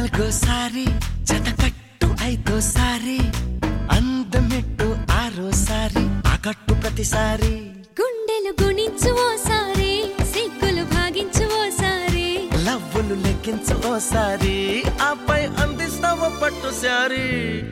నాలుగోసారి జతకట్టు ఐదోసారి అందమెట్టు ఆరోసారి ఆకట్టు ప్రతిసారి గుండెలు గుణించు ఓసారి సిగ్గులు భాగించు ఓసారి లవ్వులు లెక్కించు ఓసారి ఆపై అందిస్తావు పట్టు సారి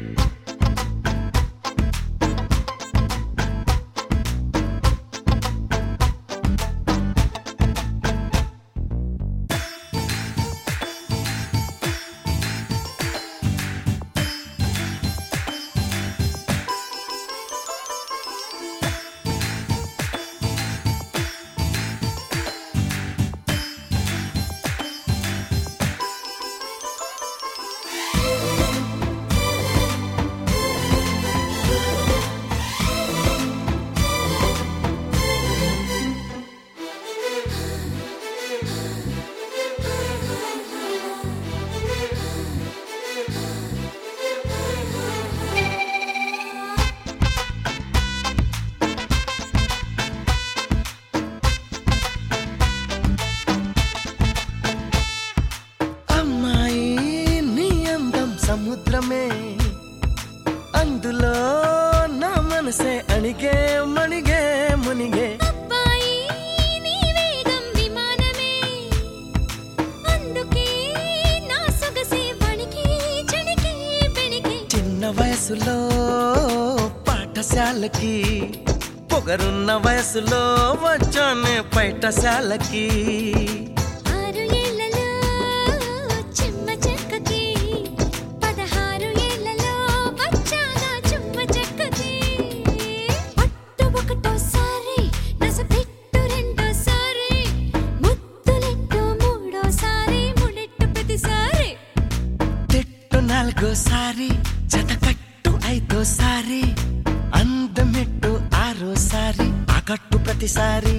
అమ్మాయి నీ అందం సముద్రమే అందులో నా మనసే అణిగే మణిగే మునిగే అబ్బాయి నీ వేగం విమానమే అందుకే నా సొగసే వణికి చణికి పెణికి చిన్న వయసులో పాఠశాలకి పొగరున్న వయసులో వచ్చానే పైటశాలకి ఆరు ఏళ్లలో చిమ్మ చెక్కకి పదహారు ఏళ్లలో వచ్చాగా చుమ్మ చెక్కకి పట్టు ఒకటోసారి నస పెట్టు రెండోసారి ముద్దులెట్టు మూడోసారి ముడెట్టు ప్రతిసారి తిట్టు నాలుగోసారి జతకట్టు ఐదోసారి అందమెట్టు ఆరోసారి ఆకట్టు ప్రతిసారి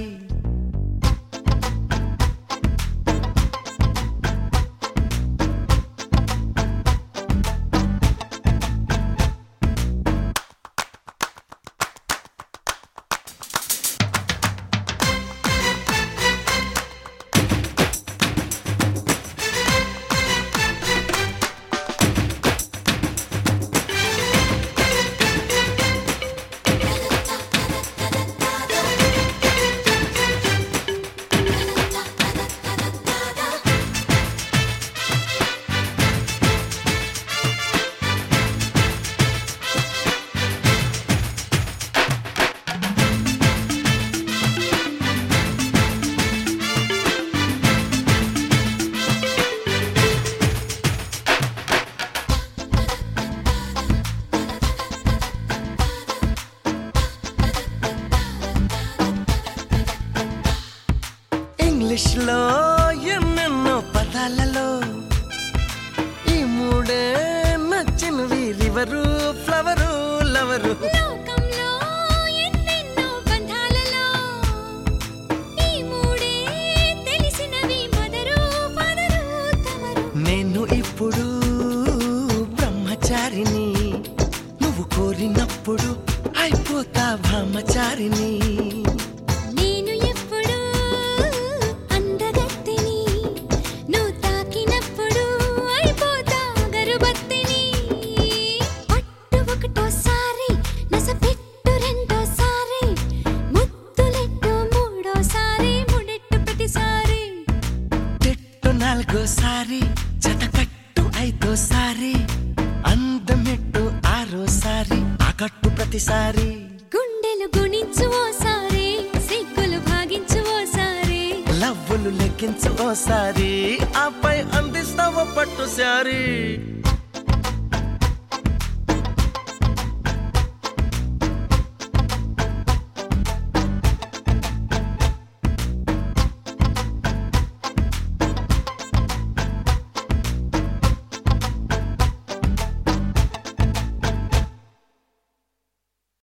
ఇంగ్లీష్ లో ఎన్నెన్నో పదాలలో ఈ మూడే నచ్చినవి రివరు ఫ్లవరు లవరు లోకంలో ఎన్నెన్నో బంధాలలో ఈ మూడే తెలిసినవి మదరు ఫాదరు తమరు నేను ఇప్పుడు బ్రహ్మచారిని నువ్వు కోరినప్పుడు అయిపోతా బ్రహ్మచారిని నేను ఎప్పుడు అందగత్తిని నువ్వు తాకినప్పుడు అయిపోతా గరుబత్తిని పట్టు ఒకటోసారి నస పెట్టు రెండోసారి ముద్దులెట్టు మూడోసారి ముడెట్టు ప్రతిసారి తిట్టు నాలుగోసారి జతకట్టు ఐదోసారి అందమెట్టు ఆరోసారి ఆకట్టు ప్రతిసారి గుండెలు గుణించు ఓసారి సిగ్గులు భాగించు ఓసారి లవ్వులు లెక్కించు ఓసారి ఆపై అందిస్తావు పట్టు సారి